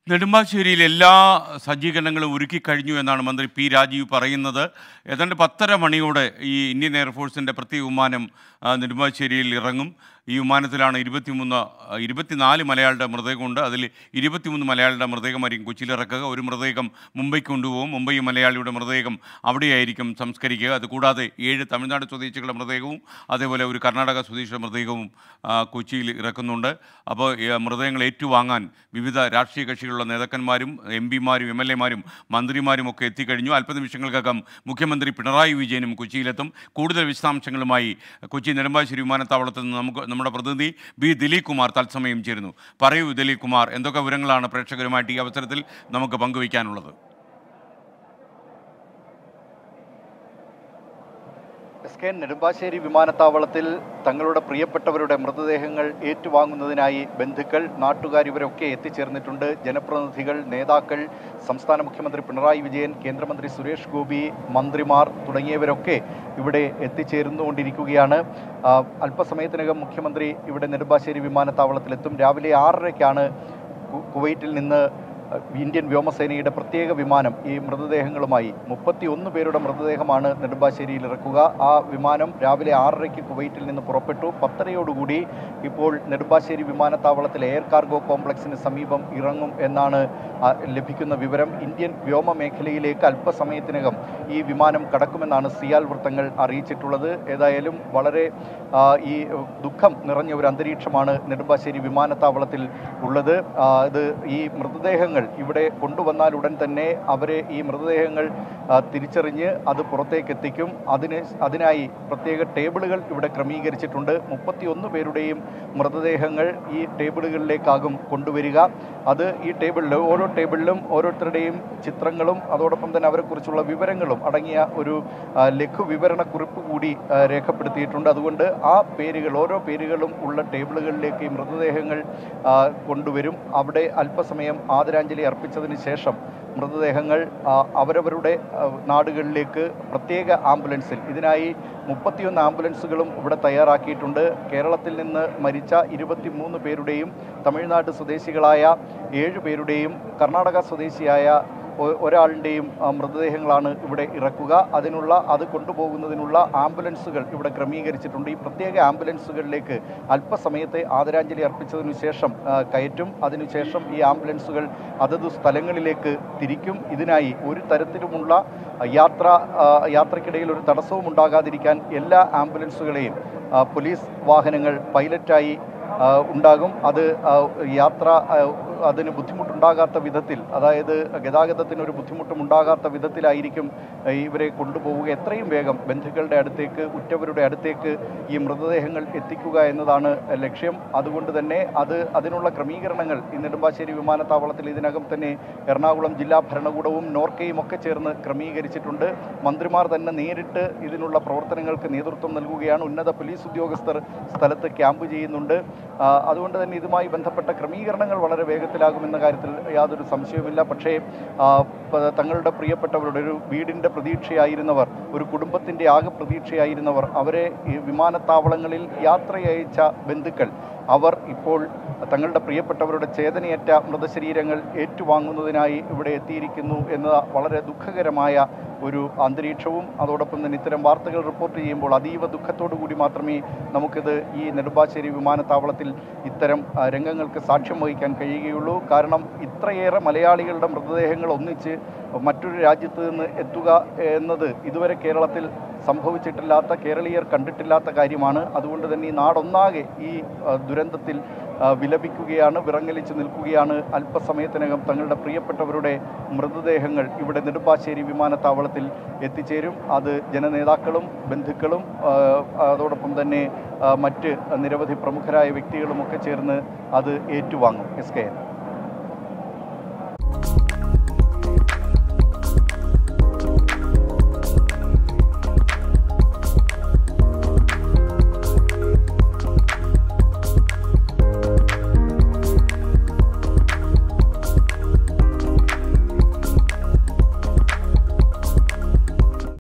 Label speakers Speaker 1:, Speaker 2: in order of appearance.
Speaker 1: നെടുമ്പാശ്ശേരിയിൽ എല്ലാ സജ്ജീകരണങ്ങളും ഒരുക്കി കഴിഞ്ഞു എന്നാണ് മന്ത്രി പി രാജീവ് പറയുന്നത് ഏതാണ്ട് പത്തര മണിയോടെ ഈ ഇന്ത്യൻ എയർഫോഴ്സിൻ്റെ പ്രത്യേക വിമാനം ആ, നെടുമ്പാശ്ശേരിയിൽ ഇറങ്ങും ഈ വിമാനത്തിലാണ് ഇരുപത്തിമൂന്ന് ആ, ഇരുപത്തിനാല് മലയാളിയുടെ മൃതദേഹമുണ്ട് അതിൽ ഇരുപത്തിമൂന്ന് മലയാളിയുടെ മൃതദേഹമായിരിക്കും കൊച്ചിയിൽ ഇറക്കുക ഒരു മൃതദേഹം മുംബൈക്ക് കൊണ്ടുപോകും മുംബൈ മലയാളിയുടെ മൃതദേഹം അവിടെയായിരിക്കും സംസ്കരിക്കുക അതുകൂടാതെ ഏഴ് തമിഴ്നാട് സ്വദേശികളുടെ മൃതദേഹവും അതേപോലെ ഒരു കർണാടക സ്വദേശിയുടെ മൃതദേഹവും ആ, കൊച്ചിയിൽ ഇറക്കുന്നുണ്ട് അപ്പോൾ ഈ മൃതദേഹങ്ങൾ ഏറ്റുവാങ്ങാൻ വിവിധ രാഷ്ട്രീയ കക്ഷികളുള്ള നേതാക്കന്മാരും എം പിമാരും എം എൽ എമാരും മന്ത്രിമാരും ഒക്കെ എത്തിക്കഴിഞ്ഞു അല്പനിമിഷങ്ങൾക്കകം മുഖ്യമന്ത്രി പിണറായി വിജയനും കൊച്ചിയിലെത്തും കൂടുതൽ വിശദാംശങ്ങളുമായി കൊച്ചി നെടുമ്പാശ്ശേരി വിമാനത്താവളത്തിൽ നിന്ന് നമുക്ക് നമ്മുടെ പ്രതിനിധി ബി ദിലീപ് കുമാർ തത്സമയം ചേരുന്നു പറയൂ ദിലീപ് കുമാർ എന്തൊക്കെ വിവരങ്ങളാണ് പ്രേക്ഷകരുമായിട്ട് ഈ അവസരത്തിൽ നമുക്ക് പങ്കുവയ്ക്കാനുള്ളത്
Speaker 2: എസ് കെ നെടുമ്പാശ്ശേരി വിമാനത്താവളത്തിൽ തങ്ങളുടെ പ്രിയപ്പെട്ടവരുടെ മൃതദേഹങ്ങൾ ഏറ്റുവാങ്ങുന്നതിനായി ബന്ധുക്കൾ നാട്ടുകാർ ഇവരൊക്കെ എത്തിച്ചേർന്നിട്ടുണ്ട് ജനപ്രതിനിധികൾ നേതാക്കൾ സംസ്ഥാന മുഖ്യമന്ത്രി പിണറായി വിജയൻ കേന്ദ്രമന്ത്രി സുരേഷ് ഗോപി മന്ത്രിമാർ തുടങ്ങിയവരൊക്കെ ഇവിടെ എത്തിച്ചേർന്നുകൊണ്ടിരിക്കുകയാണ് ആ, അല്പസമയത്തിനകം മുഖ്യമന്ത്രി ഇവിടെ നെടുമ്പാശ്ശേരി വിമാനത്താവളത്തിലെത്തും രാവിലെ ആറരയ്ക്കാണ് കു- കുവൈറ്റിൽ നിന്ന് അഹ്, ഇന്ത്യൻ വ്യോമസേനയുടെ പ്രത്യേക വിമാനം ഈ മൃതദേഹങ്ങളുമായി മുപ്പത്തി ഒന്ന് പേരുടെ മൃതദേഹമാണ് നെടുമ്പാശ്ശേരിയിൽ ഇറക്കുക ആ വിമാനം രാവിലെ ആറരയ്ക്ക് കുവൈറ്റിൽ നിന്ന് പുറപ്പെട്ടു പത്തരയോടുകൂടി ഇപ്പോൾ നെടുമ്പാശ്ശേരി വിമാനത്താവളത്തിൽ എയർ കാർഗോ കോംപ്ലക്സിന് സമീപം ഇറങ്ങും എന്നാണ് ആ, ലഭിക്കുന്ന വിവരം ഇന്ത്യൻ വ്യോമ മേഖലയിലേക്ക് അല്പസമയത്തിനകം ഈ വിമാനം കടക്കുമെന്നാണ് സിയാൽ വൃത്തങ്ങൾ അറിയിച്ചിട്ടുള്ളത് ഏതായാലും വളരെ ആ, ഈ ദുഃഖം നിറഞ്ഞ ഒരു അന്തരീക്ഷമാണ് നെടുമ്പാശ്ശേരി വിമാനത്താവളത്തിൽ ഉള്ളത് ആ, ഇത് ഈ മൃതദേഹങ്ങൾ ഇവിടെ കൊണ്ടുവന്നാൽ ഉടൻ തന്നെ അവരെ ഈ മൃതദേഹങ്ങൾ ആ, തിരിച്ചറിഞ്ഞ് അത് പുറത്തേക്ക് എത്തിക്കും അതിന് അതിനായി പ്രത്യേക ടേബിളുകൾ ഇവിടെ ക്രമീകരിച്ചിട്ടുണ്ട് മുപ്പത്തിയൊന്ന് പേരുടെയും മൃതദേഹങ്ങൾ ഈ ടേബിളുകളിലേക്കാകും കൊണ്ടുവരിക അത് ഈ ടേബിളിൽ ഓരോ ടേബിളിലും ഓരോരുത്തരുടെയും ചിത്രങ്ങളും അതോടൊപ്പം തന്നെ അവരെക്കുറിച്ചുള്ള വിവരങ്ങളും അടങ്ങിയ ഒരു ആ, ലഘു വിവരണക്കുറിപ്പ് കൂടി ആ, രേഖപ്പെടുത്തിയിട്ടുണ്ട് അതുകൊണ്ട് ആ പേരുകൾ ഓരോ പേരുകളും ഉള്ള ടേബിളുകളിലേക്ക് ഈ മൃതദേഹങ്ങൾ ആ, കൊണ്ടുവരും അവിടെ അല്പസമയം ആദരാഞ്ജലി അർപ്പിച്ചതിന് ശേഷം മൃതദേഹങ്ങൾ ആ, അവരവരുടെ ആ, നാടുകളിലേക്ക് പ്രത്യേക ആംബുലൻസിൽ ഇതിനായി മുപ്പത്തിയൊന്ന് ആംബുലൻസുകളും ഇവിടെ തയ്യാറാക്കിയിട്ടുണ്ട് കേരളത്തിൽ നിന്ന് മരിച്ച ഇരുപത്തിമൂന്ന് പേരുടെയും തമിഴ്നാട് സ്വദേശികളായ ഏഴ് പേരുടെയും കർണാടക സ്വദേശിയായ ഒ- ഒരാളുടെയും ആ, മൃതദേഹങ്ങളാണ് ഇവിടെ ഇറക്കുക അതിനുള്ള അത് കൊണ്ടുപോകുന്നതിനുള്ള ആംബുലൻസുകൾ ഇവിടെ ക്രമീകരിച്ചിട്ടുണ്ട് ഈ പ്രത്യേക ആംബുലൻസുകളിലേക്ക് അല്പസമയത്തെ ആദരാഞ്ജലി അർപ്പിച്ചതിനു ശേഷം ആ, കയറ്റും അതിനുശേഷം ഈ ആംബുലൻസുകൾ അതത് സ്ഥലങ്ങളിലേക്ക് തിരിക്കും ഇതിനായി ഒരു തരത്തിലുമുള്ള യാത്ര ആ, യാത്രക്കിടയിൽ ഒരു തടസ്സവും ഉണ്ടാകാതിരിക്കാൻ എല്ലാ ആംബുലൻസുകളെയും ആ, പോലീസ് വാഹനങ്ങൾ പൈലറ്റായി ആ, ഉണ്ടാകും അത് ആ, യാത്ര ആ, അതിന് ബുദ്ധിമുട്ടുണ്ടാകാത്ത വിധത്തിൽ അതായത് ഗതാഗതത്തിന് ഒരു ബുദ്ധിമുട്ടും ഉണ്ടാകാത്ത വിധത്തിലായിരിക്കും ആ, ഇവരെ കൊണ്ടുപോവുക എത്രയും വേഗം ബന്ധുക്കളുടെ അടുത്തേക്ക് ഉറ്റവരുടെ അടുത്തേക്ക് ഈ മൃതദേഹങ്ങൾ എത്തിക്കുക എന്നതാണ് ലക്ഷ്യം അതുകൊണ്ട് തന്നെ അത് അതിനുള്ള ക്രമീകരണങ്ങൾ ഈ നെടുമ്പാശ്ശേരി വിമാനത്താവളത്തിൽ ഇതിനകം തന്നെ എറണാകുളം ജില്ലാ ഭരണകൂടവും നോർക്കയും ഒക്കെ ചേർന്ന് ക്രമീകരിച്ചിട്ടുണ്ട് മന്ത്രിമാർ തന്നെ നേരിട്ട് ഇതിനുള്ള പ്രവർത്തനങ്ങൾക്ക് നേതൃത്വം നൽകുകയാണ് ഉന്നത പോലീസ് ഉദ്യോഗസ്ഥർ സ്ഥലത്ത് ക്യാമ്പ് ചെയ്യുന്നുണ്ട് ആ, അതുകൊണ്ട് തന്നെ ഇതുമായി ബന്ധപ്പെട്ട ക്രമീകരണങ്ങൾ വളരെ വേഗത്തിലാകുമെന്ന കാര്യത്തിൽ യാതൊരു സംശയവുമില്ല പക്ഷേ ആ, പ- തങ്ങളുടെ പ്രിയപ്പെട്ടവരുടെ ഒരു വീടിൻ്റെ പ്രതീക്ഷയായിരുന്നവർ ഒരു കുടുംബത്തിൻ്റെ ആകെ പ്രതീക്ഷയായിരുന്നവർ അവരെ ഈ വിമാനത്താവളങ്ങളിൽ യാത്രയയച്ച ബന്ധുക്കൾ അവർ ഇപ്പോൾ തങ്ങളുടെ പ്രിയപ്പെട്ടവരുടെ ചേതനയേറ്റ മൃതശരീരങ്ങൾ ഏറ്റുവാങ്ങുന്നതിനായി ഇവിടെ എത്തിയിരിക്കുന്നു എന്ന വളരെ ദുഃഖകരമായ ഒരു അന്തരീക്ഷവും അതോടൊപ്പം തന്നെ ഇത്തരം വാർത്തകൾ റിപ്പോർട്ട് ചെയ്യുമ്പോൾ അതീവ ദുഃഖത്തോടു കൂടി മാത്രമേ നമുക്കിത് ഈ നെടുമ്പാശ്ശേരി വിമാനത്താവളത്തിൽ ഇത്തരം ആ, രംഗങ്ങൾക്ക് സാക്ഷ്യം വഹിക്കാൻ കഴിയുകയുള്ളൂ കാരണം ഇത്രയേറെ മലയാളികളുടെ മൃതദേഹങ്ങൾ ഒന്നിച്ച് മറ്റൊരു രാജ്യത്ത് നിന്ന് എത്തുക എന്നത് ഇതുവരെ കേരളത്തിൽ സംഭവിച്ചിട്ടില്ലാത്ത കേരളീയർ കണ്ടിട്ടില്ലാത്ത കാര്യമാണ് അതുകൊണ്ട് തന്നെ ഈ നാടൊന്നാകെ ഈ ആ, ദുരന്തത്തിൽ ആ, വിലപിക്കുകയാണ് വിറങ്ങലിച്ച് നിൽക്കുകയാണ് അല്പസമയത്തിനകം തങ്ങളുടെ പ്രിയപ്പെട്ടവരുടെ മൃതദേഹങ്ങൾ ഇവിടെ നെടുമ്പാശ്ശേരി വിമാനത്താവളത്തിൽ എത്തിച്ചേരും അത് ജനനേതാക്കളും ബന്ധുക്കളും ആ, അതോടൊപ്പം തന്നെ ആ, മറ്റ് നിരവധി പ്രമുഖരായ വ്യക്തികളുമൊക്കെ ചേർന്ന് അത് ഏറ്റുവാങ്ങും എസ് കെ എൻ